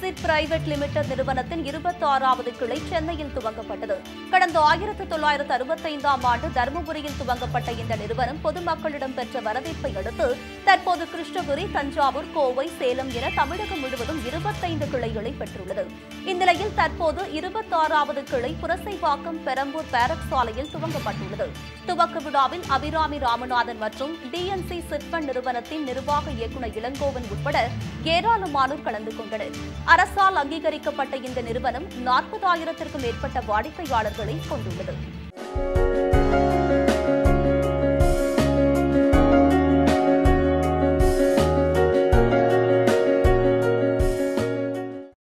exit private limited நிறுவனத்தின் இருபத்தி ஆறாவது கிளை சென்னையில் துவங்கப்பட்டது கடந்த ஆயிரத்து தொள்ளாயிரத்து அறுபத்தைந்தாம் ஆண்டு தருமபுரியில் துவங்கப்பட்ட இந்த நிறுவனம் பொதுமக்களிடம் பெற்ற வரவேற்பை அடுத்து தற்போது கிருஷ்ணகிரி தஞ்சாவூர் கோவை சேலம் என தமிழகம் முழுவதும் இருபத்தைந்து கிளைகளை பெற்றுள்ளது இந்நிலையில் தற்போது இருபத்தாறாவது கிளை புரசைவாக்கம் பெரம்பூர் பேரக் சாலையில் துவங்கப்பட்டுள்ளது துவக்க விழாவில் அபிராமி ராமநாதன் மற்றும் டிஎன்சி சிட்பண்ட் நிறுவனத்தின் நிர்வாக இயக்குநர் இளங்கோவன் உட்பட ஏராளமானோர் கலந்து கொண்டனர் அரசால் அங்கீகரிக்கப்பட்ட இந்த நிறுவனம் நாற்பதாயிரத்திற்கும் மேற்பட்ட வாடிக்கையாளர்களை கொண்டுள்ளது